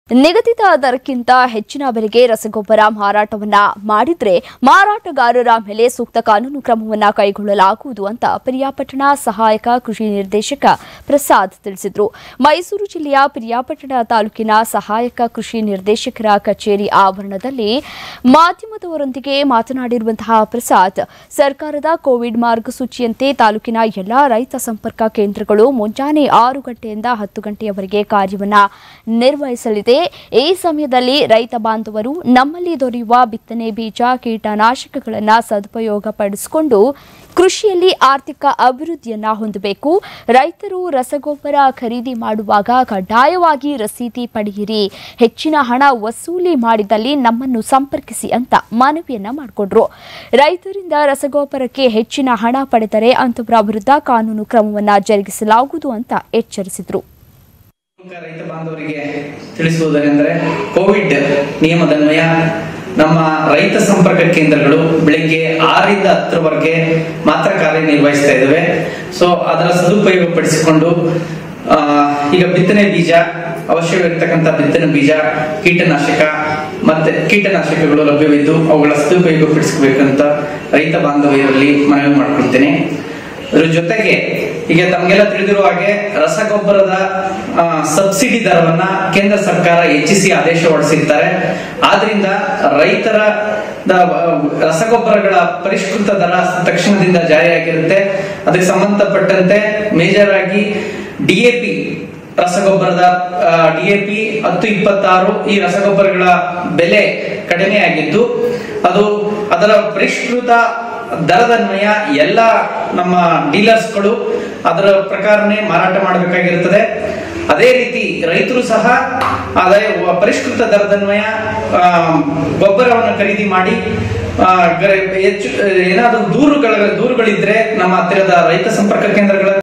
ನಿಗದಿತ ದರಕ್ಕಿಂತ ಹೆಚ್ಚಿನ ಬೆಲೆಗೆ ರಸಗೊಬ್ಬರ ಮಾರಾಟವನ್ನ ಮಾಡಿದ್ರೆ ಮಾರಾಟಗಾರರ ಮೇಲೆ ಸೂಕ್ತ ಕಾನೂನು ಕ್ರಮವನ್ನ ಕೈಗೊಳ್ಳಲಾಗುವುದು ಅಂತ ಪಿರಿಯಾಪಟ್ಟಣ ಸಹಾಯಕ ಕೃಷಿ ನಿರ್ದೇಶಕ ಪ್ರಸಾದ್ ತಿಳಿಸಿದರು ಮೈಸೂರು ಜಿಲ್ಲೆಯ ಪಿರಿಯಾಪಟ್ಟಣ ತಾಲೂಕಿನ ಸಹಾಯಕ ಕೃಷಿ ನಿರ್ದೇಶಕರ ಕಚೇರಿ ಆವರಣದಲ್ಲಿ ಮಾಧ್ಯಮದವರೊಂದಿಗೆ ಮಾತನಾಡಿರುವಂತಹ ಪ್ರಸಾದ್ ಸರ್ಕಾರದ ಕೋವಿಡ್ ಮಾರ್ಗಸೂಚಿಯಂತೆ ತಾಲೂಕಿನ ಎಲ್ಲಾ ರೈತ ಸಂಪರ್ಕ ಕೇಂದ್ರಗಳು ಮುಂಜಾನೆ ಆರು ಗಂಟೆಯಿಂದ ಹತ್ತು ಗಂಟೆಯವರೆಗೆ ಕಾರ್ಯವನ್ನ ನಿರ್ವಹಿಸಲಿದೆ ಈ ಸಮಯದಲ್ಲಿ ರೈತ ಬಾಂಧವರು ನಮ್ಮಲ್ಲಿ ದೊರೆಯುವ ಬಿತ್ತನೆ ಬೀಜ ಕೀಟನಾಶಕಗಳನ್ನು ಸದುಪಯೋಗ ಪಡಿಸಿಕೊಂಡು ಕೃಷಿಯಲ್ಲಿ ಆರ್ಥಿಕ ಅಭಿವೃದ್ಧಿಯನ್ನ ಹೊಂದಬೇಕು ರೈತರು ರಸಗೊಬ್ಬರ ಖರೀದಿ ಮಾಡುವಾಗ ಕಡ್ಡಾಯವಾಗಿ ರಸೀದಿ ಪಡೆಯಿರಿ ಹೆಚ್ಚಿನ ಹಣ ವಸೂಲಿ ಮಾಡಿದಲ್ಲಿ ನಮ್ಮನ್ನು ಸಂಪರ್ಕಿಸಿ ಅಂತ ಮನವಿಯನ್ನ ಮಾಡಿಕೊಂಡ್ರು ರೈತರಿಂದ ರಸಗೊಬ್ಬರಕ್ಕೆ ಹೆಚ್ಚಿನ ಹಣ ಪಡೆದರೆ ಅಂತವರ ವಿರುದ್ಧ ಕಾನೂನು ಕ್ರಮವನ್ನ ಜರುಗಿಸಲಾಗುವುದು ಅಂತ ಎಚ್ಚರಿಸಿದರು ಪ್ರಮುಖ ರೈತ ಬಾಂಧವರಿಗೆ ತಿಳಿಸುವುದರೆಂದರೆ ಕೋವಿಡ್ ನಿಯಮದನ್ವಯ ನಮ್ಮ ರೈತ ಸಂಪರ್ಕ ಕೇಂದ್ರಗಳು ಬೆಳಿಗ್ಗೆ ಆರರಿಂದ ಹತ್ತರವರೆಗೆ ಮಾತ್ರ ಕಾರ್ಯನಿರ್ವಹಿಸ್ತಾ ಇದ್ದಾವೆ ಸೊ ಅದರ ಸದುಪಯೋಗ ಪಡಿಸಿಕೊಂಡು ಆ, ಈಗ ಬಿತ್ತನೆ ಬೀಜ ಅವಶ್ಯವಿರ್ತಕ್ಕಂಥ ಬಿತ್ತನೆ ಬೀಜ ಕೀಟನಾಶಕ ಮತ್ತೆ ಕೀಟನಾಶಕಗಳು ಲಭ್ಯವಿದ್ದು ಅವುಗಳ ಸದುಪಯೋಗ ಪಡಿಸಬೇಕಂತ ರೈತ ಬಾಂಧವರಲ್ಲಿ ಮನವಿ ಮಾಡ್ಕೊಳ್ತೇನೆ ಅದ್ರ ಜೊತೆಗೆ ಈಗ ತಮಗೆಲ್ಲ ತಿಳಿದಿರುವ ಹಾಗೆ ರಸಗೊಬ್ಬರದ ಆ, ಸಬ್ಸಿಡಿ ದರವನ್ನ ಕೇಂದ್ರ ಸರ್ಕಾರ ಹೆಚ್ಚಿಸಿ ಆದೇಶ ಹೊರಡಿಸಿರ್ತಾರೆ ಆದ್ರಿಂದ ರೈತರ ದ- ರಸಗೊಬ್ಬರಗಳ ಪರಿಷ್ಕೃತ ದರ ತಕ್ಷಣದಿಂದ ಜಾರಿಯಾಗಿರುತ್ತೆ ಅದಕ್ಕೆ ಸಂಬಂಧಪಟ್ಟಂತೆ ಮೇಜರ್ ಆಗಿ ಡಿಎಪಿ ರಸಗೊಬ್ಬರದ ಡಿಎಪಿ ಹತ್ತು ಇಪ್ಪತ್ತಾರು ಈ ರಸಗೊಬ್ಬರಗಳ ಬೆಲೆ ಕಡಿಮೆಯಾಗಿದ್ದು ಅದು ಅದರ ಪರಿಷ್ಕೃತ ದರದನ್ವಯ ಎಲ್ಲ ನಮ್ಮ ಡೀಲರ್ಸ್ಗಳು ಅದರ ಪ್ರಕಾರನೇ ಮಾರಾಟ ಮಾಡಬೇಕಾಗಿರುತ್ತದೆ ಅದೇ ರೀತಿ ರೈತರು ಸಹ ಆದಾಯ ಪರಿಷ್ಕೃತ ದರದನ್ವಯ ಆ, ಗೊಬ್ಬರವನ್ನು ಖರೀದಿ ಮಾಡಿ ಆ, ಗರೆ- ಹೆಚ್ಚು ಏನಾದರೂ ದೂರುಗಳ ದೂರುಗಳಿದ್ರೆ ನಮ್ಮ ಹತ್ತಿರದ ರೈತ ಸಂಪರ್ಕ ಕೇಂದ್ರಗಳ